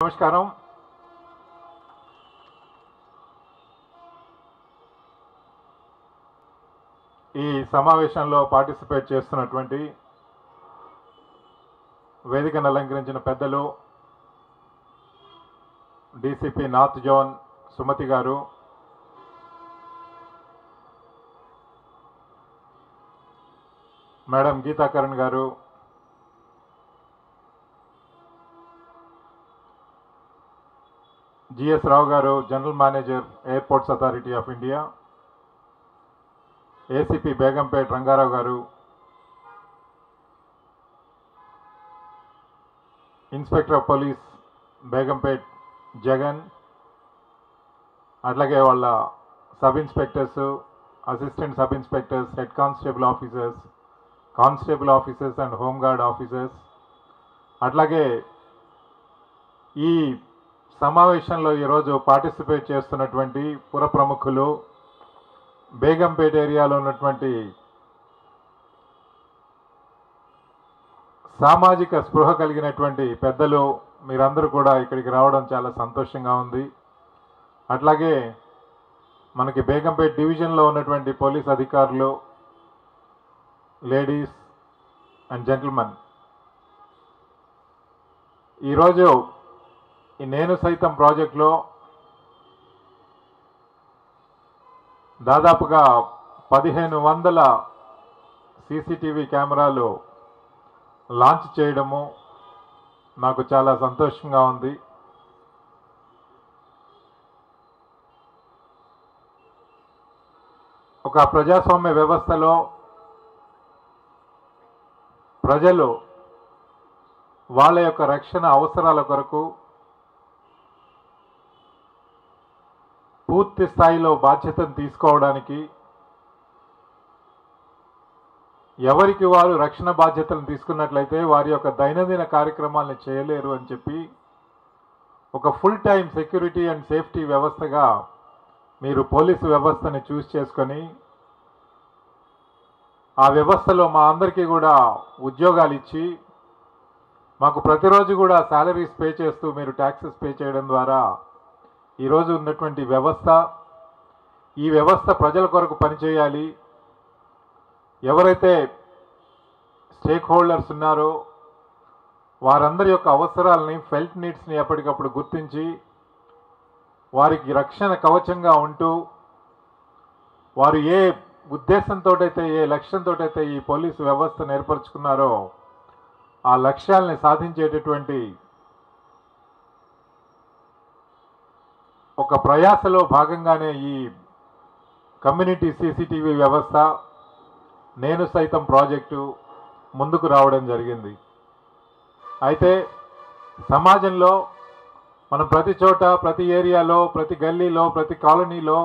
నమస్కారం ఈ సమావేశంలో పార్టిసిపేట్ చేస్తున్నటువంటి వేదికను అలంకరించిన పెద్దలు డీసీపీ నార్త్ జోన్ సుమతి గారు మేడం గీతాకరణ్ గారు జిఎస్ రావు గారు general manager airports authority of India ACP Begumpet Rangarao గారు inspector of police Begumpet Jagan అట్లాగే వాళ్ళ sub inspectors assistant sub inspectors head constable officers constable officers and home guard officers అట్లాగే ఈ సమావేశంలో ఈరోజు పార్టిసిపేట్ చేస్తున్నటువంటి పుర ప్రముఖులు బేగంపేట ఏరియాలో ఉన్నటువంటి సామాజిక స్పృహ కలిగినటువంటి పెద్దలు మీరందరూ కూడా ఇక్కడికి రావడం చాలా సంతోషంగా ఉంది అట్లాగే మనకి బేగంపేట డివిజన్లో ఉన్నటువంటి పోలీస్ అధికారులు లేడీస్ అండ్ జెంటిల్మెన్ ఈరోజు ఈ నేను సైతం ప్రాజెక్ట్లో దాదాపుగా పదిహేను వందల సీసీటీవీ కెమెరాలు లాంచ్ చేయడము నాకు చాలా సంతోషంగా ఉంది ఒక ప్రజాస్వామ్య వ్యవస్థలో ప్రజలు వాళ్ళ యొక్క రక్షణ అవసరాల కొరకు పూర్తి స్థాయిలో బాధ్యతను తీసుకోవడానికి ఎవరికి వారు రక్షణ బాధ్యతలను తీసుకున్నట్లయితే వారి యొక్క దైనందిన కార్యక్రమాలను చేయలేరు అని చెప్పి ఒక full time security and safety వ్యవస్థగా మీరు పోలీసు వ్యవస్థని చూస్ చేసుకొని ఆ వ్యవస్థలో మా అందరికీ కూడా ఉద్యోగాలు ఇచ్చి మాకు ప్రతిరోజు కూడా శాలరీస్ పే చేస్తూ మీరు ట్యాక్సెస్ పే చేయడం ద్వారా ఈరోజు ఉన్నటువంటి వ్యవస్థ ఈ వ్యవస్థ ప్రజల కొరకు పనిచేయాలి ఎవరైతే స్టేక్ హోల్డర్స్ ఉన్నారో వారందరి యొక్క అవసరాలని ఫెల్ట్ నీడ్స్ని ఎప్పటికప్పుడు గుర్తించి వారికి రక్షణ కవచంగా ఉంటూ వారు ఏ ఉద్దేశంతో అయితే ఏ లక్ష్యంతో అయితే ఈ పోలీసు వ్యవస్థను ఏర్పరచుకున్నారో ఆ లక్ష్యాలని సాధించేటటువంటి ఒక ప్రయాసలో భాగంగానే ఈ కమ్యూనిటీ సీసీటీవీ వ్యవస్థ నేను సైతం ప్రాజెక్టు ముందుకు రావడం జరిగింది అయితే సమాజంలో మనం ప్రతి చోట ప్రతి ఏరియాలో ప్రతి గల్లీలో ప్రతి కాలనీలో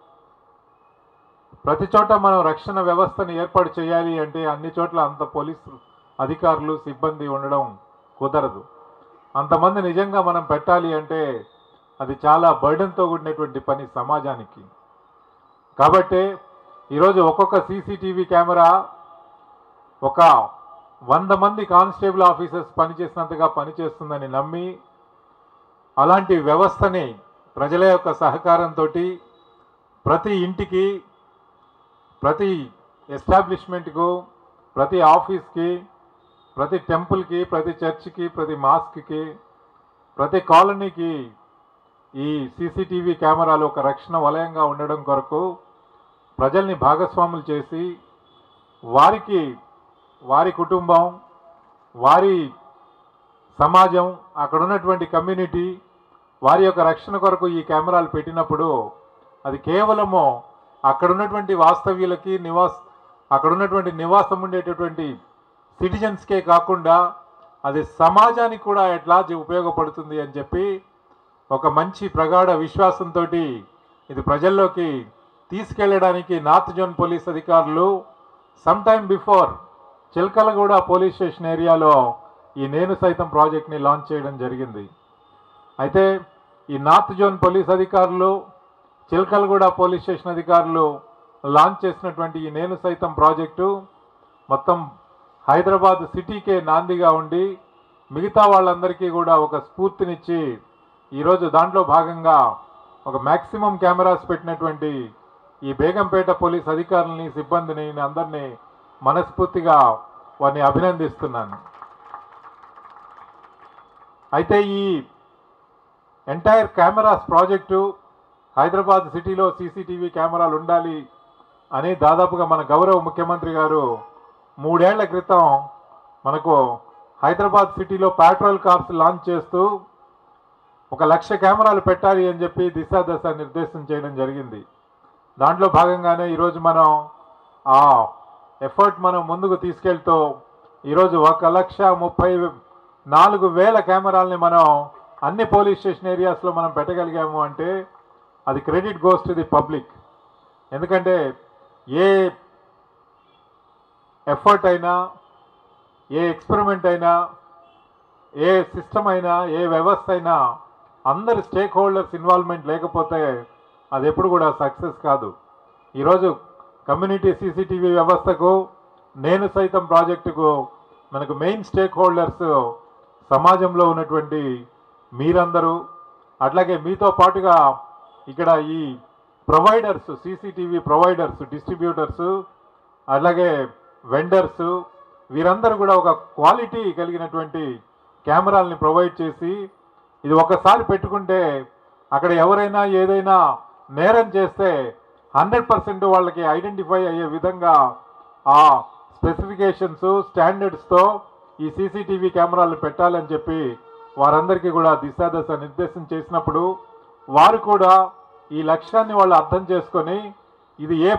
ప్రతి చోట మనం రక్షణ వ్యవస్థను ఏర్పాటు చేయాలి అంటే అన్ని చోట్ల అంత పోలీసు అధికారులు సిబ్బంది ఉండడం కుదరదు అంతమంది నిజంగా మనం పెట్టాలి అంటే అది చాలా బర్డెన్తో కూడినటువంటి పని సమాజానికి కాబట్టి ఈరోజు ఒక్కొక్క సీసీటీవీ కెమెరా ఒక వంద మంది కానిస్టేబుల్ ఆఫీసర్స్ పనిచేసినంతగా పనిచేస్తుందని నమ్మి అలాంటి వ్యవస్థని ప్రజల యొక్క సహకారంతో ప్రతి ఇంటికి ప్రతి ఎస్టాబ్లిష్మెంట్కు ప్రతి ఆఫీస్కి ప్రతి టెంపుల్కి ప్రతి చర్చ్కి ప్రతి మాస్క్కి ప్రతి కాలనీకి ఈ సీసీటీవీ కెమెరాలు ఒక రక్షణ వలయంగా ఉండడం కొరకు ప్రజల్ని భాగస్వాములు చేసి వారికి వారి కుటుంబం వారి సమాజం అక్కడ ఉన్నటువంటి కమ్యూనిటీ వారి యొక్క రక్షణ కొరకు ఈ కెమెరాలు పెట్టినప్పుడు అది కేవలము అక్కడ ఉన్నటువంటి వాస్తవ్యులకి నివాస్ అక్కడ ఉన్నటువంటి నివాసం ఉండేటటువంటి సిటిజన్స్కే కాకుండా అది సమాజానికి కూడా ఎట్లా ఉపయోగపడుతుంది అని చెప్పి ఒక మంచి ప్రగాఢ విశ్వాసంతో ఇది ప్రజల్లోకి తీసుకెళ్ళడానికి నార్త్ జోన్ పోలీస్ అధికారులు some time before Chilakalguda police station ఏరియాలో ఈ నేను సైతం ప్రాజెక్ట్ని లాంచ్ చేయడం జరిగింది అయితే ఈ నార్త్ జోన్ పోలీస్ అధికారులు చిలకలగూడ పోలీస్ స్టేషన్ అధికారులు లాంచ్ చేసినటువంటి ఈ నేను సైతం ప్రాజెక్టు మొత్తం హైదరాబాద్ సిటీకే నాందిగా ఉండి మిగతా వాళ్ళందరికీ కూడా ఒక స్ఫూర్తినిచ్చి ఈరోజు దాంట్లో భాగంగా ఒక మ్యాక్సిమం కెమెరాస్ పెట్టినటువంటి ఈ బేగంపేట పోలీస్ అధికారులని సిబ్బందిని నేను అందరినీ మనస్ఫూర్తిగా వారిని అభినందిస్తున్నాను అయితే ఈ ఎంటైర్ కెమెరాస్ ప్రాజెక్టు హైదరాబాద్ సిటీలో సీసీటీవీ కెమెరాలు ఉండాలి అని దాదాపుగా మన గౌరవ ముఖ్యమంత్రి గారు మూడేళ్ల క్రితం మనకు హైదరాబాద్ సిటీలో పెట్రోల్ కార్స్ లాంచ్ చేస్తూ ఒక లక్ష కెమెరాలు పెట్టాలి అని చెప్పి దిశ దశ నిర్దేశం చేయడం జరిగింది దాంట్లో భాగంగానే ఈరోజు మనం ఆ ఎఫర్ట్ మనం ముందుకు తీసుకెళ్తూ ఈరోజు ఒక లక్ష ముప్పై నాలుగు వేల కెమెరాలని మనం అన్ని పోలీస్ స్టేషన్ ఏరియాస్లో మనం పెట్టగలిగాము అంటే అది credit goes to the public ఎందుకంటే ఏ ఎఫర్ట్ అయినా ఏ ఎక్స్పెరిమెంట్ అయినా ఏ సిస్టమ్ అయినా ఏ వ్యవస్థ అయినా అందరి స్టేక్ హోల్డర్స్ ఇన్వాల్వ్మెంట్ లేకపోతే అది ఎప్పుడు కూడా సక్సెస్ కాదు ఈరోజు కమ్యూనిటీ సీసీటీవీ వ్యవస్థకు నేను సైతం ప్రాజెక్టుకు మనకు మెయిన్ స్టేక్ హోల్డర్స్ సమాజంలో ఉన్నటువంటి మీరందరూ అట్లాగే మీతో పాటుగా ఇక్కడ ఈ ప్రొవైడర్స్ సీసీటీవీ ప్రొవైడర్స్ డిస్ట్రిబ్యూటర్స్ అలాగే వెండర్స్ వీరందరూ కూడా ఒక క్వాలిటీ కలిగినటువంటి కెమెరాల్ని ప్రొవైడ్ చేసి ఇది ఒకసారి పెట్టుకుంటే అక్కడ ఎవరైనా ఏదైనా నేరం చేస్తే హండ్రెడ్ పర్సెంట్ వాళ్ళకి ఐడెంటిఫై అయ్యే విధంగా ఆ స్పెసిఫికేషన్స్ స్టాండర్డ్స్తో ఈ సీసీటీవీ కెమెరాలు పెట్టాలని చెప్పి వారందరికీ కూడా దిశాదశ నిర్దేశం చేసినప్పుడు వారు కూడా ఈ లక్ష్యాన్ని వాళ్ళు అర్థం చేసుకొని ఇది ఏ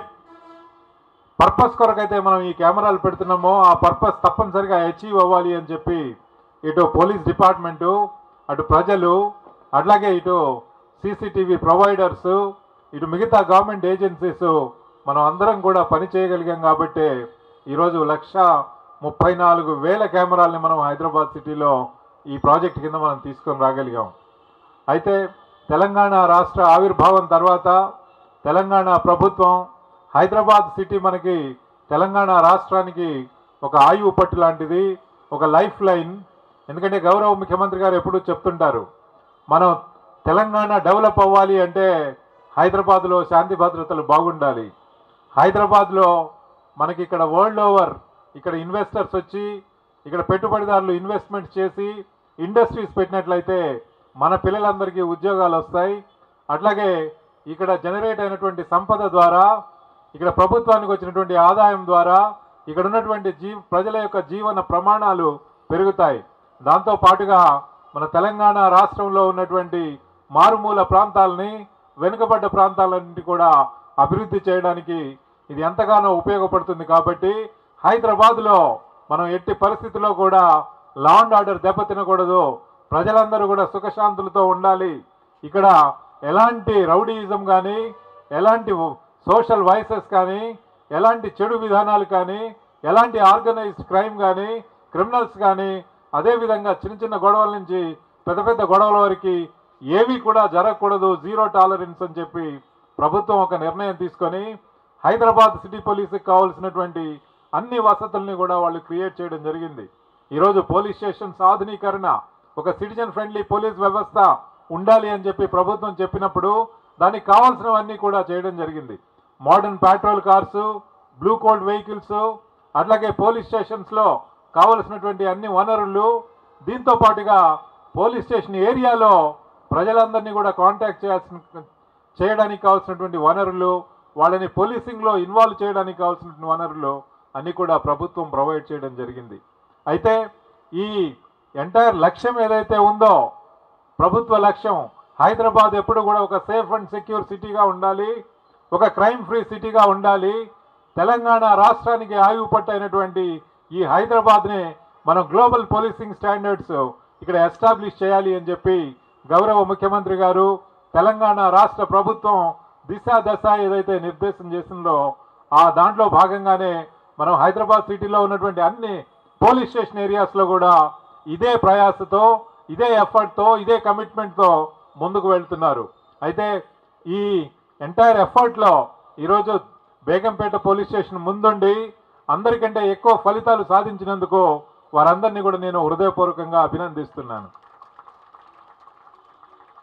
పర్పస్ కొరకైతే మనం ఈ కెమెరాలు పెడుతున్నామో ఆ పర్పస్ తప్పనిసరిగా అచీవ్ అవ్వాలి అని చెప్పి ఇటు పోలీస్ డిపార్ట్మెంటు అటు ప్రజలు అట్లాగే ఇటు సీసీటీవీ ప్రొవైడర్స్ ఇటు మిగతా గవర్నమెంట్ ఏజెన్సీస్ మనం అందరం కూడా పని చేయగలిగాం కాబట్టి ఈరోజు లక్ష ముప్పై నాలుగు వేల కెమెరాల్ని మనం హైదరాబాద్ సిటీలో ఈ ప్రాజెక్ట్ కింద మనం తీసుకొని రాగలిగాం అయితే తెలంగాణ రాష్ట్ర ఆవిర్భావం తర్వాత తెలంగాణ ప్రభుత్వం హైదరాబాద్ సిటీ మనకి తెలంగాణ రాష్ట్రానికి ఒక ఆయువు పట్టు లాంటిది ఒక లైఫ్ లైన్ ఎందుకంటే గౌరవ ముఖ్యమంత్రి గారు ఎప్పుడూ చెప్తుంటారు మనం తెలంగాణ డెవలప్ అవ్వాలి అంటే హైదరాబాద్లో శాంతి భద్రతలు బాగుండాలి హైదరాబాద్లో మనకి ఇక్కడ వరల్డ్ ఓవర్ ఇక్కడ ఇన్వెస్టర్స్ వచ్చి ఇక్కడ పెట్టుబడిదారులు ఇన్వెస్ట్మెంట్ చేసి ఇండస్ట్రీస్ పెట్టినట్లయితే మన పిల్లలందరికీ ఉద్యోగాలు వస్తాయి అట్లాగే ఇక్కడ జనరేట్ అయినటువంటి సంపద ద్వారా ఇక్కడ ప్రభుత్వానికి వచ్చినటువంటి ఆదాయం ద్వారా ఇక్కడ ఉన్నటువంటి జీ ప్రజల యొక్క జీవన ప్రమాణాలు పెరుగుతాయి దాంతో పాటుగా మన తెలంగాణ రాష్ట్రంలో ఉన్నటువంటి మారుమూల ప్రాంతాలని వెనుకబడ్డ ప్రాంతాలన్నింటి కూడా అభివృద్ధి చేయడానికి ఇది ఎంతగానో ఉపయోగపడుతుంది కాబట్టి హైదరాబాద్లో మనం ఎట్టి పరిస్థితుల్లో కూడా లా అండ్ ఆర్డర్ దెబ్బతినకూడదు ప్రజలందరూ కూడా సుఖశాంతులతో ఉండాలి ఇక్కడ ఎలాంటి రౌడీయిజం కానీ ఎలాంటి సోషల్ వైసెస్ కానీ ఎలాంటి చెడు విధానాలు కానీ ఎలాంటి ఆర్గనైజ్డ్ క్రైమ్ కానీ క్రిమినల్స్ కానీ అదేవిధంగా చిన్న చిన్న గొడవల నుంచి పెద్ద పెద్ద గొడవల వరకు ఏవి కూడా జరగకూడదు జీరో టాలరెన్స్ అని చెప్పి ప్రభుత్వం ఒక నిర్ణయం తీసుకొని హైదరాబాద్ సిటీ పోలీసుకి కావాల్సినటువంటి అన్ని వసతుల్ని కూడా వాళ్ళు క్రియేట్ చేయడం జరిగింది ఈరోజు పోలీస్ స్టేషన్స్ ఆధునీకరణ ఒక సిటిజన్ ఫ్రెండ్లీ పోలీస్ వ్యవస్థ ఉండాలి అని చెప్పి ప్రభుత్వం చెప్పినప్పుడు దానికి కావాల్సినవన్నీ కూడా చేయడం జరిగింది modern patrol cars blue colt vehicles అట్లాగే పోలీస్ స్టేషన్స్లో కావలసినటువంటి అన్ని వనరులు దీంతో పాటుగా పోలీస్ స్టేషన్ ఏరియాలో ప్రజలందరినీ కూడా కాంటాక్ట్ చేయాల్సిన చేయడానికి కావాల్సినటువంటి వనరులు వాళ్ళని పోలీసింగ్లో ఇన్వాల్వ్ చేయడానికి కావాల్సినటువంటి వనరులు అన్నీ కూడా ప్రభుత్వం ప్రొవైడ్ చేయడం జరిగింది అయితే ఈ ఎంటైర్ లక్ష్యం ఏదైతే ఉందో ప్రభుత్వ లక్ష్యం హైదరాబాద్ ఎప్పుడు కూడా ఒక సేఫ్ అండ్ సెక్యూర్ సిటీగా ఉండాలి ఒక క్రైమ్ ఫ్రీ సిటీగా ఉండాలి తెలంగాణ రాష్ట్రానికి ఆయువు పట్టైనటువంటి ఈ హైదరాబాద్ని మనం గ్లోబల్ పోలీసింగ్ స్టాండర్డ్స్ ఇక్కడ ఎస్టాబ్లిష్ చేయాలి అని చెప్పి గౌరవ ముఖ్యమంత్రి గారు తెలంగాణ రాష్ట్ర ప్రభుత్వం దిశ దశ ఏదైతే నిర్దేశం చేసిందో ఆ దాంట్లో భాగంగానే మనం హైదరాబాద్ సిటీలో ఉన్నటువంటి అన్ని పోలీస్ స్టేషన్ ఏరియాస్లో కూడా ఇదే ప్రయాసతో ఇదే ఎఫర్ట్తో ఇదే కమిట్మెంట్తో ముందుకు వెళ్తున్నారు అయితే ఈ ఎంటైర్ ఎఫర్ట్లో ఈరోజు బేగంపేట పోలీస్ స్టేషన్ ముందుండి అందరికంటే ఎక్కువ ఫలితాలు సాధించినందుకు వారందరినీ కూడా నేను హృదయపూర్వకంగా అభినందిస్తున్నాను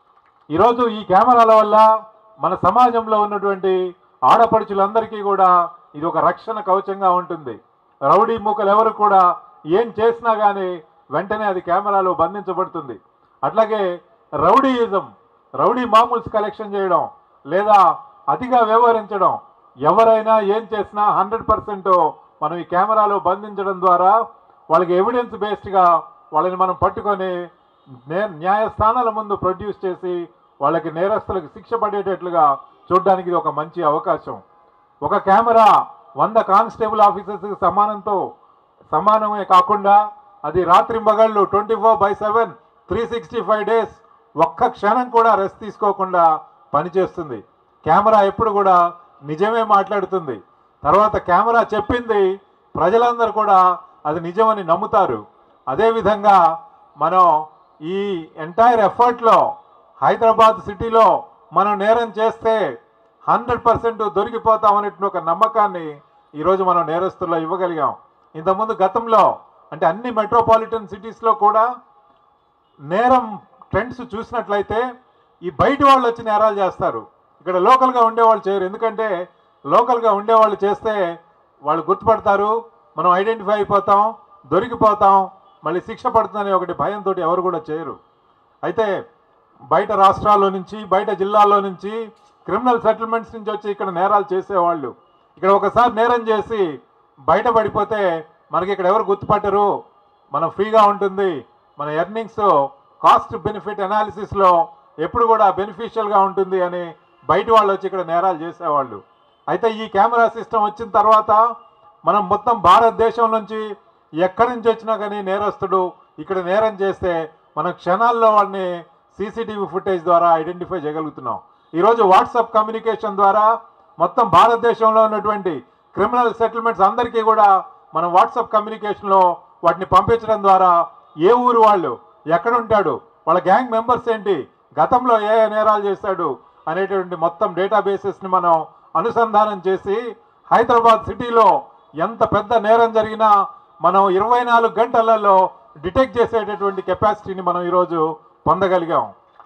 ఈరోజు ఈ కెమెరాల వల్ల మన సమాజంలో ఉన్నటువంటి ఆడపడుచులందరికీ కూడా ఇది ఒక రక్షణ కవచంగా ఉంటుంది రౌడీ మూకలు ఎవరు కూడా ఏం చేసినా కానీ వెంటనే అది కెమెరాలో బంధించబడుతుంది అట్లాగే రౌడీయిజం రౌడీ మామూల్స్ కలెక్షన్ చేయడం లేదా అతిగా వ్యవహరించడం ఎవరైనా ఏం చేసినా హండ్రెడ్ పర్సెంట్ మనం ఈ కెమెరాలో బంధించడం ద్వారా వాళ్ళకి ఎవిడెన్స్ బేస్డ్గా వాళ్ళని మనం పట్టుకొని నే న్యాయస్థానాల ముందు ప్రొడ్యూస్ చేసి వాళ్ళకి నేరస్తులకు శిక్ష పడేటట్లుగా చూడడానికి ఇది ఒక మంచి అవకాశం ఒక కెమెరా వంద కానిస్టేబుల్ ఆఫీసర్స్కి సమానంతో సమానమే కాకుండా అది రాత్రి మగళ్ళు twenty four by seven three sixty five days ఒక్క క్షణం కూడా రెస్ట్ తీసుకోకుండా పనిచేస్తుంది కెమెరా ఎప్పుడు కూడా నిజమే మాట్లాడుతుంది తర్వాత కెమెరా చెప్పింది ప్రజలందరూ కూడా అది నిజమని నమ్ముతారు అదేవిధంగా మనం ఈ ఎంటైర్ ఎఫర్ట్లో హైదరాబాద్ సిటీలో మనం నేరం చేస్తే హండ్రెడ్ పర్సెంట్ దొరికిపోతామనేటువంటి ఒక నమ్మకాన్ని ఈరోజు మనం నేరస్తుల్లో ఇవ్వగలిగాం ఇంతకుముందు గతంలో అంటే అన్ని మెట్రోపాలిటన్ సిటీస్లో కూడా నేరం ట్రెండ్స్ చూసినట్లయితే ఈ బయట వాళ్ళు వచ్చి నేరాలు చేస్తారు ఇక్కడ లోకల్గా ఉండేవాళ్ళు చేయరు ఎందుకంటే లోకల్గా ఉండేవాళ్ళు చేస్తే వాళ్ళు గుర్తుపడతారు మనం ఐడెంటిఫై అయిపోతాం దొరికిపోతాం మళ్ళీ శిక్ష పడుతుందనే ఒకటి భయంతో ఎవరు కూడా చేయరు అయితే బయట రాష్ట్రాల్లో నుంచి బయట జిల్లాల్లో నుంచి క్రిమినల్ సెటిల్మెంట్స్ నుంచి వచ్చి ఇక్కడ నేరాలు చేసేవాళ్ళు ఇక్కడ ఒకసారి నేరం చేసి బయట పడిపోతే మనకి ఇక్కడ ఎవరు గుర్తుపట్టరు మనం ఫ్రీగా ఉంటుంది మన ఎర్నింగ్స్ కాస్ట్ బెనిఫిట్ అనాలిసిస్లో ఎప్పుడు కూడా బెనిఫిషియల్గా ఉంటుంది అని బయట వాళ్ళు వచ్చి ఇక్కడ నేరాలు చేసేవాళ్ళు అయితే ఈ కెమెరా సిస్టమ్ వచ్చిన తర్వాత మనం మొత్తం భారతదేశం నుంచి ఎక్కడి నుంచి వచ్చినా కానీ నేరస్తుడు ఇక్కడ నేరం చేస్తే మనం క్షణాల్లో వాడిని సీసీటీవీ ఫుటేజ్ ద్వారా ఐడెంటిఫై చేయగలుగుతున్నాం ఈరోజు వాట్సాప్ కమ్యూనికేషన్ ద్వారా మొత్తం భారతదేశంలో ఉన్నటువంటి క్రిమినల్ సెటిల్మెంట్స్ అందరికీ కూడా మనం వాట్సాప్ కమ్యూనికేషన్లో వాటిని పంపించడం ద్వారా ఏ ఊరు వాళ్ళు ఎక్కడ ఉంటాడు వాళ్ళ గ్యాంగ్ మెంబర్స్ ఏంటి గతంలో ఏ ఏ నేరాలు చేశాడు అనేటువంటి మొత్తం డేటాబేసెస్ని మనం అనుసంధానం చేసి హైదరాబాద్ సిటీలో ఎంత పెద్ద నేరం జరిగినా మనం ఇరవై నాలుగు గంటలలో డిటెక్ట్ చేసేటటువంటి కెపాసిటీని మనం ఈరోజు పొందగలిగాం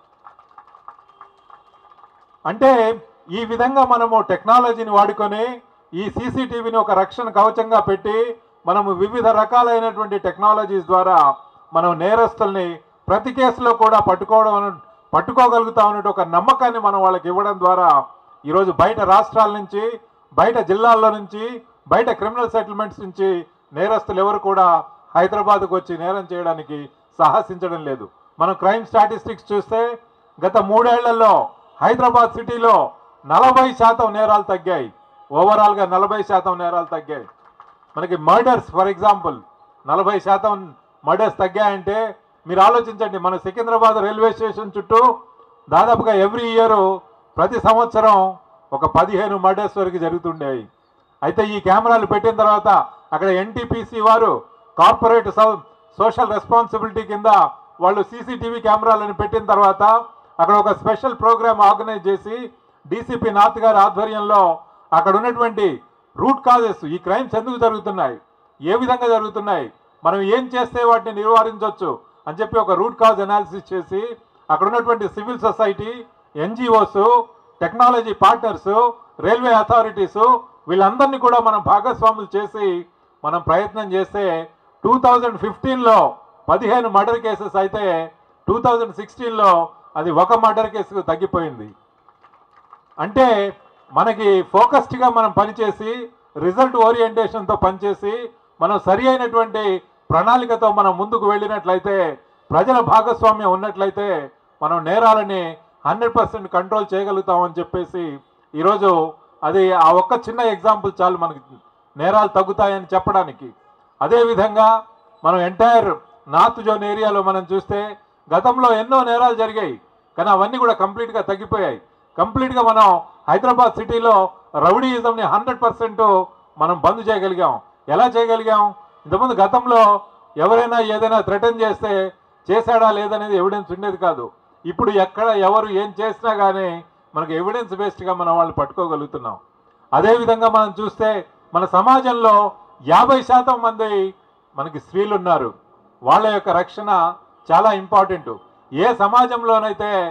అంటే ఈ విధంగా మనము టెక్నాలజీని వాడుకొని ఈ సీసీటీవీని ఒక రక్షణ కవచంగా పెట్టి మనము వివిధ రకాలైనటువంటి టెక్నాలజీస్ ద్వారా మనం నేరస్తుల్ని ప్రతి కేసులో కూడా పట్టుకోవడం అన- పట్టుకోగలుగుతాం అనే ఒక నమ్మకాన్ని మనం వాళ్ళకి ఇవ్వడం ద్వారా ఈరోజు బయట రాష్ట్రాల నుంచి బయట జిల్లాల్లో నుంచి బయట క్రిమినల్ సెటిల్మెంట్స్ నుంచి నేరస్తులు ఎవరు కూడా హైదరాబాద్కు వచ్చి నేరం చేయడానికి సాహసించడం లేదు మనం క్రైమ్ స్టాటిస్టిక్స్ చూస్తే గత మూడేళ్లలో హైదరాబాద్ సిటీలో నలభై శాతం నేరాలు తగ్గాయి ఓవరాల్గా నలభై శాతం నేరాలు తగ్గాయి మనకి మర్డర్స్ ఫర్ ఎగ్జాంపుల్ నలభై శాతం మర్డర్స్ తగ్గాయంటే మీరు ఆలోచించండి మన సికింద్రాబాద్ రైల్వే స్టేషన్ చుట్టూ దాదాపుగా ఎవ్రీ ఇయర్ ప్రతి సంవత్సరం ఒక పదిహేను మర్డర్స్ వరకు జరుగుతుండేవి అయితే ఈ కెమెరాలు పెట్టిన తర్వాత అక్కడ ఎన్టీపీసీ వారు కార్పొరేట్ సోషల్ రెస్పాన్సిబిలిటీ కింద వాళ్ళు సీసీటీవీ కెమెరాలను పెట్టిన తర్వాత అక్కడ ఒక స్పెషల్ ప్రోగ్రామ్ ఆర్గనైజ్ చేసి డీసీపీ నాథ్ గారి ఆధ్వర్యంలో అక్కడ ఉన్నటువంటి రూట్ కాజెస్ ఈ క్రైమ్స్ ఎందుకు జరుగుతున్నాయి ఏ విధంగా జరుగుతున్నాయి మనం ఏం చేస్తే వాటిని నివారించవచ్చు అని చెప్పి ఒక రూట్ కాజ్ అనాలిసిస్ చేసి అక్కడ ఉన్నటువంటి civil society NGOs technology partners railway authorities వీళ్ళందరినీ కూడా మనం భాగస్వాములు చేసి మనం ప్రయత్నం చేస్తే టూ థౌజండ్ ఫిఫ్టీన్లో పదిహేను మర్డర్ కేసెస్ అయితే టూ థౌజండ్ సిక్స్టీన్లో అది ఒక మర్డర్ కేసుకు తగ్గిపోయింది అంటే మనకి ఫోకస్డ్గా మనం పనిచేసి రిజల్ట్ ఓరియంటేషన్తో పనిచేసి మనం సరి అయినటువంటి ప్రణాళికతో మనం ముందుకు వెళ్ళినట్లయితే ప్రజల భాగస్వామ్యం ఉన్నట్లయితే మనం నేరాలని హండ్రెడ్ పర్సెంట్ కంట్రోల్ చేయగలుగుతామని చెప్పేసి ఈరోజు అది ఆ ఒక్క చిన్న ఎగ్జాంపుల్ చాలు మనకి నేరాలు తగ్గుతాయని చెప్పడానికి అదేవిధంగా మనం ఎంటైర్ నార్త్ జోన్ ఏరియాలో మనం చూస్తే గతంలో ఎన్నో నేరాలు జరిగాయి కానీ అవన్నీ కూడా కంప్లీట్గా తగ్గిపోయాయి కంప్లీట్గా మనం హైదరాబాద్ సిటీలో రౌడీయిజంని హండ్రెడ్ పర్సెంట్ మనం బంద్ చేయగలిగాం ఎలా చేయగలిగాం ఇంతకుముందు గతంలో ఎవరైనా ఏదైనా థ్రెటన్ చేస్తే చేశాడా లేదనేది ఎవిడెన్స్ ఉండేది కాదు ఇప్పుడు ఎక్కడ ఎవరు ఏం చేసినా కానీ మనకు ఎవిడెన్స్ బేస్డ్గా మనం వాళ్ళు పట్టుకోగలుగుతున్నాం అదేవిధంగా మనం చూస్తే మన సమాజంలో యాభై శాతం మంది మనకి స్త్రీలు ఉన్నారు వాళ్ళ యొక్క రక్షణ చాలా ఇంపార్టెంట్ ఏ సమాజంలోనైతే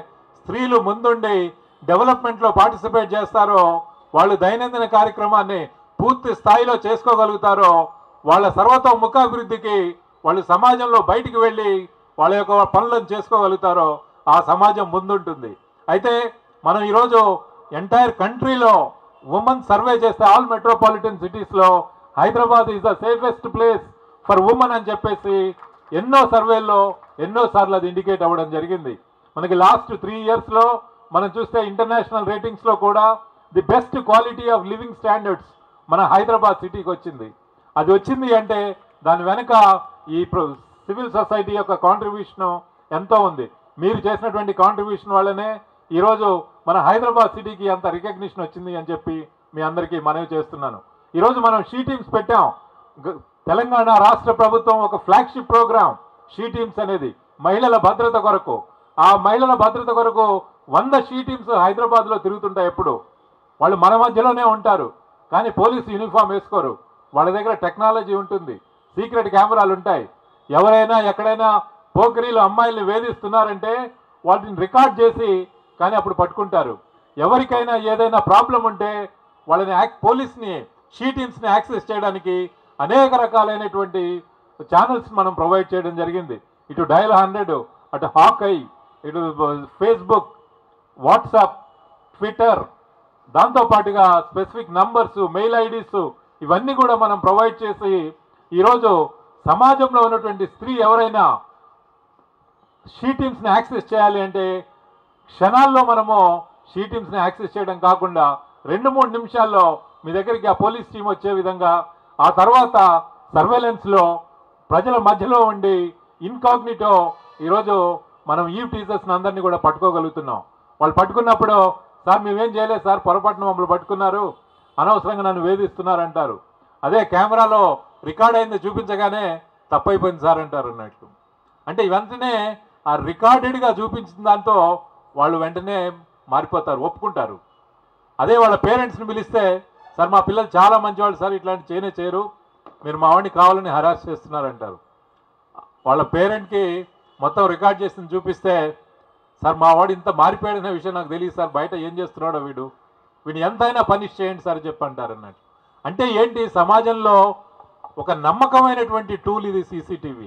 స్త్రీలు ముందుండి డెవలప్మెంట్లో పార్టిసిపేట్ చేస్తారో వాళ్ళు దైనందిన కార్యక్రమాన్ని పూర్తి స్థాయిలో చేసుకోగలుగుతారో వాళ్ళ సర్వతోముఖాభివృద్ధికి వాళ్ళు సమాజంలో బయటికి వెళ్ళి వాళ్ళ యొక్క పనులను చేసుకోగలుగుతారో ఆ సమాజం ముందుంటుంది అయితే మనం ఈరోజు ఎంటైర్ కంట్రీలో ఉమెన్ సర్వే చేస్తే ఆల్ మెట్రోపాలిటన్ సిటీస్లో Hyderabad is the safest place for women అని చెప్పేసి ఎన్నో సర్వేల్లో ఎన్నో సార్లు అది ఇండికేట్ అవ్వడం జరిగింది మనకి లాస్ట్ త్రీ ఇయర్స్లో మనం చూస్తే ఇంటర్నేషనల్ రేటింగ్స్లో కూడా the best quality of living standards మన హైదరాబాద్ సిటీకి వచ్చింది అది వచ్చింది అంటే దాని వెనక ఈ సివిల్ సొసైటీ యొక్క కాంట్రిబ్యూషన్ ఎంతో ఉంది మీరు చేసినటువంటి కాంట్రిబ్యూషన్ వల్లనే ఈరోజు మన హైదరాబాద్ సిటీకి అంత రికగ్నిషన్ వచ్చింది అని చెప్పి మీ అందరికీ మనవి చేస్తున్నాను ఈరోజు మనం షీ టీమ్స్ పెట్టాం గ- తెలంగాణ రాష్ట్ర ప్రభుత్వం ఒక ఫ్లాగ్షిప్ ప్రోగ్రామ్ షీ టీమ్స్ అనేది మహిళల భద్రత కొరకు ఆ మహిళల భద్రత కొరకు వంద షీ టీమ్స్ హైదరాబాద్లో తిరుగుతుంటాయి ఎప్పుడు వాళ్ళు మన మధ్యలోనే ఉంటారు కానీ పోలీసు యూనిఫామ్ వేసుకోరు వాళ్ళ దగ్గర టెక్నాలజీ ఉంటుంది సీక్రెట్ కెమెరాలు ఉంటాయి ఎవరైనా ఎక్కడైనా పోకరీలు అమ్మాయిల్ని వేధిస్తున్నారంటే వాటిని రికార్డ్ చేసి కానీ అప్పుడు పట్టుకుంటారు ఎవరికైనా ఏదైనా ప్రాబ్లం ఉంటే వాళ్ళని యాక్ పోలీస్ని షీ టీమ్స్ని యాక్సెస్ చేయడానికి అనేక రకాలైనటువంటి ఛానల్స్ మనం ప్రొవైడ్ చేయడం జరిగింది ఇటు డయల్ హండ్రెడ్ అటు హాకై ఇటు ఫేస్బుక్ వాట్సాప్ ట్విట్టర్ దాంతో పాటుగా స్పెసిఫిక్ నంబర్స్ మెయిల్ ఐడీస్ ఇవన్నీ కూడా మనం ప్రొవైడ్ చేసి ఈరోజు సమాజంలో ఉన్నటువంటి స్త్రీ ఎవరైనా షీ టీమ్స్ని యాక్సెస్ చేయాలి అంటే క్షణాల్లో మనము షీ టీమ్స్ని యాక్సెస్ చేయడం కాకుండా రెండు మూడు నిమిషాల్లో మీ దగ్గరికి ఆ పోలీస్ టీం వచ్చే విధంగా ఆ తర్వాత సర్వేలెన్స్లో ప్రజల మధ్యలో ఉండి ఇన్కాగ్నిటో ఈరోజు మనం ఈ టీచర్స్ని అందరినీ కూడా పట్టుకోగలుగుతున్నాం వాళ్ళు పట్టుకున్నప్పుడు సార్ మేమేం చేయలేదు సార్ పొరపాటున మమ్మల్ని పట్టుకున్నారు అనవసరంగా నన్ను వేధిస్తున్నారు అంటారు అదే కెమెరాలో రికార్డ్ అయింది చూపించగానే తప్పైపోయింది సార్ అంటారు అన్నట్లు అంటే వెంటనే ఆ రికార్డెడ్గా చూపించిన దాంతో వాళ్ళు వెంటనే మారిపోతారు ఒప్పుకుంటారు అదే వాళ్ళ పేరెంట్స్ని పిలిస్తే సార్ మా పిల్లలు చాలా మంచివాళ్ళు సార్ ఇట్లాంటి చేయనే చేయరు మీరు మా వాడిని కావాలని హరాస్ చేస్తున్నారంటారు వాళ్ళ పేరెంట్కి మొత్తం రికార్డ్ చేసింది చూపిస్తే సార్ మా వాడు ఇంత మారిపోయాడనే విషయం నాకు తెలియదు సార్ బయట ఏం చేస్తున్నాడో వీడు వీడిని ఎంతైనా పనిష్ చేయండి సార్ చెప్పంటారు అన్నట్టు అంటే ఏంటి సమాజంలో ఒక నమ్మకమైనటువంటి టూల్ ఇది సీసీటీవీ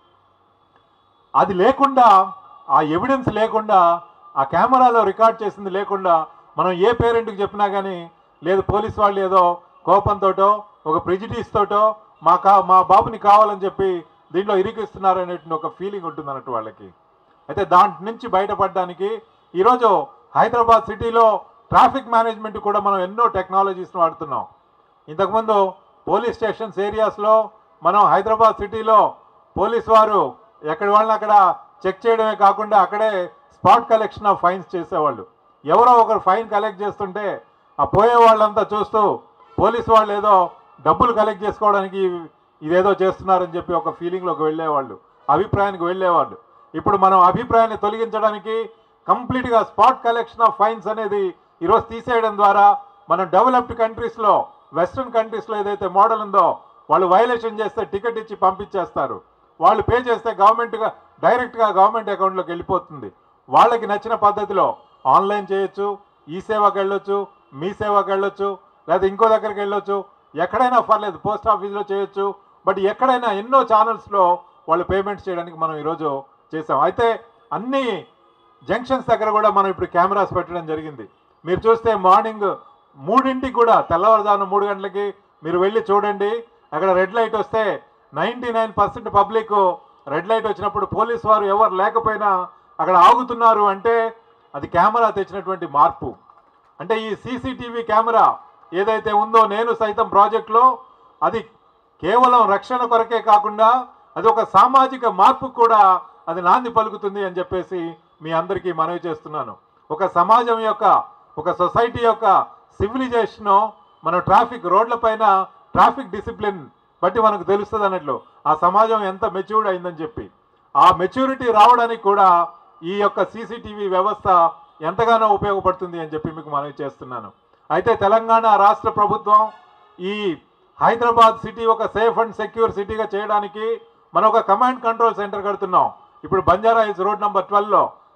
అది లేకుండా ఆ ఎవిడెన్స్ లేకుండా ఆ కెమెరాలో రికార్డ్ చేసింది లేకుండా మనం ఏ పేరెంట్కి చెప్పినా కానీ లేదు పోలీస్ వాళ్ళు ఏదో కోపంతోటో ఒక ప్రెజిటీస్ తోటో మా కా మా బాబుని కావాలని చెప్పి దీంట్లో ఇరికిస్తున్నారు అనేటువంటి ఒక ఫీలింగ్ ఉంటుంది అన్నట్టు వాళ్ళకి అయితే దాంట్ నుంచి బయటపడడానికి ఈరోజు హైదరాబాద్ సిటీలో ట్రాఫిక్ మేనేజ్మెంట్ కూడా మనం ఎన్నో టెక్నాలజీస్ని వాడుతున్నాం ఇంతకుముందు పోలీస్ స్టేషన్స్ ఏరియాస్లో మనం హైదరాబాద్ సిటీలో పోలీస్ వారు ఎక్కడి వాళ్ళని అక్కడ చెక్ చేయడమే కాకుండా అక్కడే స్పాట్ కలెక్షన్ ఆఫ్ ఫైన్స్ చేసేవాళ్ళు ఎవరో ఒకరు ఫైన్ కలెక్ట్ చేస్తుంటే ఆ పోయే వాళ్ళంతా చూస్తూ పోలీస్ వాళ్ళు ఏదో డబ్బులు కలెక్ట్ చేసుకోవడానికి ఇదేదో చేస్తున్నారని చెప్పి ఒక ఫీలింగ్లోకి వెళ్ళేవాళ్ళు అభిప్రాయానికి వెళ్ళేవాళ్ళు ఇప్పుడు మనం అభిప్రాయాన్ని తొలగించడానికి కంప్లీట్గా స్పాట్ కలెక్షన్ ఆఫ్ ఫైన్స్ అనేది ఈరోజు తీసేయడం ద్వారా మనం డెవలప్డ్ కంట్రీస్లో వెస్ట్రన్ కంట్రీస్లో ఏదైతే మోడల్ ఉందో వాళ్ళు వైలేషన్ చేస్తే టికెట్ ఇచ్చి పంపించేస్తారు వాళ్ళు పే చేస్తే గవర్నమెంట్గా డైరెక్ట్గా గవర్నమెంట్ అకౌంట్లోకి వెళ్ళిపోతుంది వాళ్ళకి నచ్చిన పద్ధతిలో ఆన్లైన్ చేయొచ్చు ఈ సేవకి వెళ్ళొచ్చు మీ సేవకి వెళ్ళొచ్చు లేదా ఇంకో దగ్గరికి వెళ్ళొచ్చు ఎక్కడైనా పర్లేదు పోస్ట్ ఆఫీస్లో చేయొచ్చు బట్ ఎక్కడైనా ఎన్నో ఛానల్స్లో వాళ్ళు పేమెంట్స్ చేయడానికి మనం ఈరోజు చేసాం అయితే అన్ని జంక్షన్స్ దగ్గర కూడా మనం ఇప్పుడు కెమెరాస్ పెట్టడం జరిగింది మీరు చూస్తే మార్నింగ్ మూడింటికి కూడా తెల్లవారుజామున మూడు గంటలకి మీరు వెళ్ళి చూడండి అక్కడ రెడ్ లైట్ వస్తే ninety nine percent public red light వచ్చినప్పుడు పోలీస్ వారు ఎవరు లేకపోయినా అక్కడ ఆగుతున్నారు అంటే అది కెమెరా తెచ్చినటువంటి మార్పు అంటే ఈ సీసీటీవీ కెమెరా ఏదైతే ఉందో నేను సైతం ప్రాజెక్ట్లో అది కేవలం రక్షణ కొరకే కాకుండా అది ఒక సామాజిక మార్పు కూడా అది నాంది పలుకుతుంది అని చెప్పేసి మీ అందరికీ మనవి చేస్తున్నాను ఒక సమాజం యొక్క ఒక సొసైటీ యొక్క సివిలైజేషన్ మన ట్రాఫిక్ రోడ్లపైన ట్రాఫిక్ డిసిప్లిన్ బట్టి మనకు తెలుస్తుంది అన్నట్లు ఆ సమాజం ఎంత మెచ్యూర్డ్ అయిందని చెప్పి ఆ మెచ్యూరిటీ రావడానికి కూడా ఈ యొక్క సీసీటీవీ వ్యవస్థ ఎంతగానో ఉపయోగపడుతుంది అని చెప్పి మీకు మనవి చేస్తున్నాను అయితే తెలంగాణ రాష్ట్ర ప్రభుత్వం ఈ హైదరాబాద్ సిటీ ఒక సేఫ్ అండ్ సెక్యూర్ సిటీగా చేయడానికి మనం ఒక కమాండ్ కంట్రోల్ సెంటర్ కడుతున్నాం ఇప్పుడు బంజారా హిల్స్ రోడ్ నెంబర్ ట్వెల్వ్లో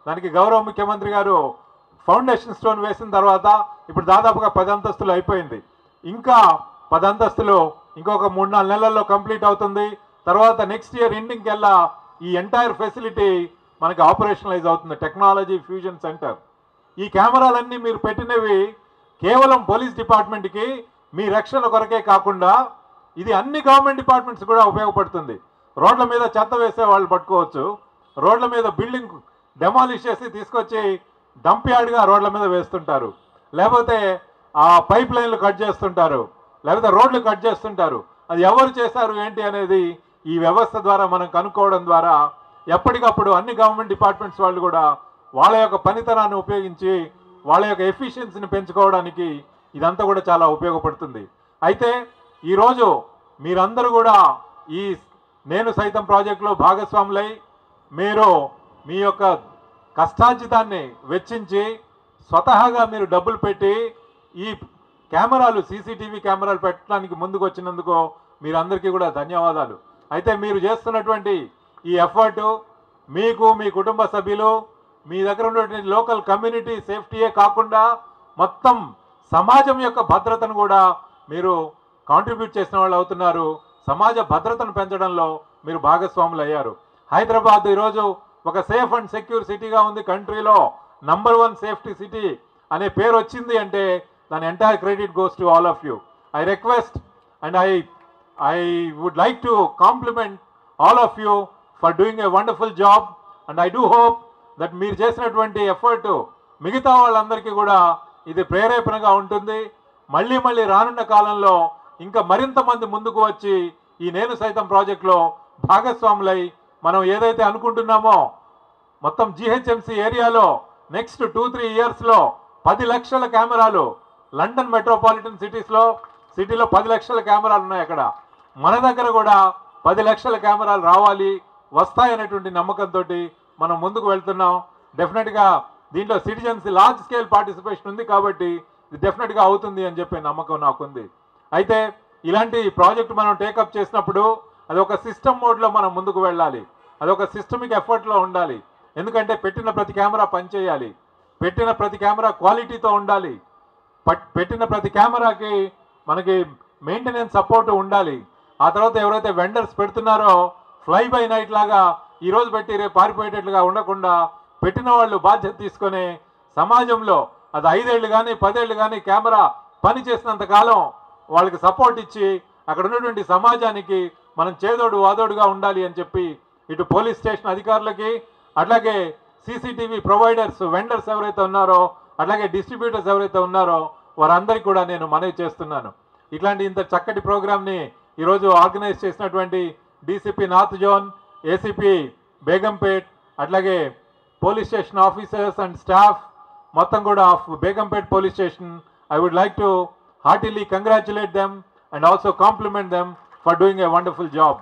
దానికి గౌరవ ముఖ్యమంత్రి గారు ఫౌండేషన్ స్టోన్ వేసిన తర్వాత ఇప్పుడు దాదాపుగా పది అంతస్తులు అయిపోయింది ఇంకా పది అంతస్తులు ఇంకొక మూడు నాలుగు నెలల్లో కంప్లీట్ అవుతుంది తర్వాత నెక్స్ట్ ఇయర్ ఎండింగ్ కల్లా ఈ ఎంటైర్ ఫెసిలిటీ మనకి ఆపరేషనలైజ్ అవుతుంది టెక్నాలజీ ఫ్యూజన్ సెంటర్ ఈ కెమెరాలన్నీ మీరు పెట్టినవి కేవలం పోలీస్ డిపార్ట్మెంట్కి మీ రక్షణ కొరకే కాకుండా ఇది అన్ని గవర్నమెంట్ డిపార్ట్మెంట్స్ కూడా ఉపయోగపడుతుంది రోడ్ల మీద చెత్త వేసే వాళ్ళు పట్టుకోవచ్చు రోడ్ల మీద బిల్డింగ్ డెమాలిష్ చేసి తీసుకొచ్చి డంప్ యార్డ్గా రోడ్ల మీద వేస్తుంటారు లేకపోతే ఆ పైప్ లైన్లు కట్ చేస్తుంటారు లేకపోతే రోడ్లు కట్ చేస్తుంటారు అది ఎవరు చేశారు ఏంటి అనేది ఈ వ్యవస్థ ద్వారా మనం కనుక్కోవడం ద్వారా ఎప్పటికప్పుడు అన్ని గవర్నమెంట్ డిపార్ట్మెంట్స్ వాళ్ళు కూడా వాళ్ళ యొక్క పనితనాన్ని ఉపయోగించి వాళ్ళ యొక్క ఎఫిషియన్సీని పెంచుకోవడానికి ఇదంతా కూడా చాలా ఉపయోగపడుతుంది అయితే ఈరోజు మీరందరూ కూడా ఈ నేను సైతం ప్రాజెక్టులో భాగస్వాములై మీరు మీ యొక్క కష్టార్జితాన్ని వెచ్చించి స్వతహాగా మీరు డబ్బులు పెట్టి ఈ కెమెరాలు సీసీటీవీ కెమెరాలు పెట్టడానికి ముందుకు వచ్చినందుకు మీరందరికీ కూడా ధన్యవాదాలు అయితే మీరు చేస్తున్నటువంటి ఈ ఎఫర్ట్ మీకు మీ కుటుంబ సభ్యులు మీ దగ్గర ఉన్నటువంటి లోకల్ కమ్యూనిటీ సేఫ్టీయే కాకుండా మొత్తం సమాజం యొక్క భద్రతను కూడా మీరు కాంట్రిబ్యూట్ చేసిన వాళ్ళు అవుతున్నారు సమాజ భద్రతను పెంచడంలో మీరు భాగస్వాములు అయ్యారు హైదరాబాద్ ఈరోజు ఒక సేఫ్ అండ్ సెక్యూర్ సిటీగా ఉంది కంట్రీలో నంబర్ వన్ సేఫ్టీ సిటీ అనే పేరు వచ్చింది అంటే దాని entire credit goes to all of you I request and I I would like to compliment all of you for doing a wonderful job and I do hope that మీరు చేసినటువంటి effort మిగతా వాళ్ళందరికీ కూడా ఇది ప్రేరేపణగా ఉంటుంది మళ్ళీ మళ్ళీ రానున్న కాలంలో ఇంకా మరింత మంది ముందుకు వచ్చి ఈ నేను సైతం ప్రాజెక్టులో భాగస్వాములై మనం ఏదైతే అనుకుంటున్నామో మొత్తం జిహెచ్ఎంసి ఏరియాలో నెక్స్ట్ టూ త్రీ ఇయర్స్లో పది లక్షల కెమెరాలు లండన్ మెట్రోపాలిటన్ సిటీస్లో సిటీలో పది లక్షల కెమెరాలు ఉన్నాయి అక్కడ మన దగ్గర కూడా పది లక్షల కెమెరాలు రావాలి వస్తాయనేటువంటి నమ్మకంతో మనం ముందుకు వెళ్తున్నాం డెఫినెట్గా దీంట్లో సిటిజన్స్ లార్జ్ స్కేల్ పార్టిసిపేషన్ ఉంది కాబట్టి ఇది డెఫినెట్గా అవుతుంది అని చెప్పే నమ్మకం నాకుంది అయితే ఇలాంటి ప్రాజెక్ట్ మనం టేకప్ చేసినప్పుడు అది ఒక సిస్టమ్ మోడ్లో మనం ముందుకు వెళ్ళాలి అది ఒక సిస్టమిక్ ఎఫర్ట్లో ఉండాలి ఎందుకంటే పెట్టిన ప్రతి కెమెరా పనిచేయాలి పెట్టిన ప్రతి కెమెరా క్వాలిటీతో ఉండాలి పట్- పెట్టిన ప్రతి కెమెరాకి మనకి మెయింటెనెన్స్ సపోర్ట్ ఉండాలి ఆ తర్వాత ఎవరైతే వెండర్స్ పెడుతున్నారో ఫ్లై బై నైట్ లాగా ఈ రోజు పెట్టి రేపు పారిపోయేటట్లుగా ఉండకుండా పెట్టిన వాళ్ళు బాధ్యత తీసుకొని సమాజంలో అది ఐదేళ్ళు కానీ పదేళ్ళు కానీ కెమెరా పని చేసినంత కాలం వాళ్ళకి సపోర్ట్ ఇచ్చి అక్కడ ఉన్నటువంటి సమాజానికి మనం చేదోడు వాదోడుగా ఉండాలి అని చెప్పి ఇటు పోలీస్ స్టేషన్ అధికారులకి అట్లాగే సీసీటీవీ ప్రొవైడర్స్ వెండర్స్ ఎవరైతే ఉన్నారో అట్లాగే డిస్ట్రిబ్యూటర్స్ ఎవరైతే ఉన్నారో వారందరికీ కూడా నేను మనవి చేస్తున్నాను ఇట్లాంటి ఇంత చక్కటి ప్రోగ్రామ్ని ఈరోజు ఆర్గనైజ్ చేసినటువంటి DCP north zone ACP Begumpet అట్లాగే police station officers and staff మొత్తం కూడా of Begumpet police station I would like to heartily congratulate them and also compliment them for doing a wonderful job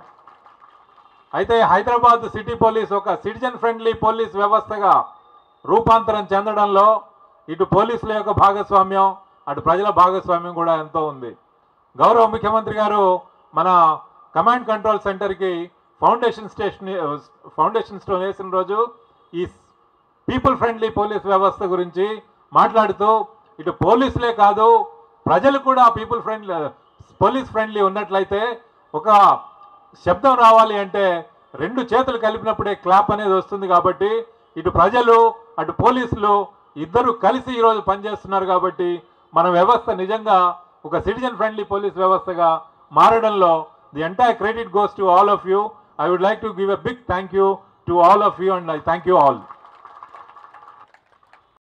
అయితే హైదరాబాద్ సిటీ పోలీస్ ఒక citizen friendly police వ్యవస్థగా రూపాంతరం చెందడంలో ఇటు పోలీసుల యొక్క భాగస్వామ్యం అటు ప్రజల భాగస్వామ్యం కూడా ఎంతో ఉంది గౌరవ ముఖ్యమంత్రి గారు మన కమాండ్ కంట్రోల్ సెంటర్కి ఫౌండేషన్ స్టేషన్ ఫౌండేషన్ స్టోన్ వేసిన రోజు ఈ పీపుల్ ఫ్రెండ్లీ పోలీస్ వ్యవస్థ గురించి మాట్లాడుతూ ఇటు పోలీసులే కాదు ప్రజలు కూడా పీపుల్ ఫ్రెండ్లీ పోలీస్ ఫ్రెండ్లీ ఉన్నట్లయితే ఒక శబ్దం రావాలి అంటే రెండు చేతులు కలిపినప్పుడే క్లాప్ అనేది వస్తుంది కాబట్టి ఇటు ప్రజలు అటు పోలీసులు ఇద్దరు కలిసి ఈరోజు పనిచేస్తున్నారు కాబట్టి మన వ్యవస్థ నిజంగా ఒక సిటిజన్ ఫ్రెండ్లీ పోలీస్ వ్యవస్థగా మారడంలో the entire credit goes to all of you I would like to give a big thank you to all of you and I thank you all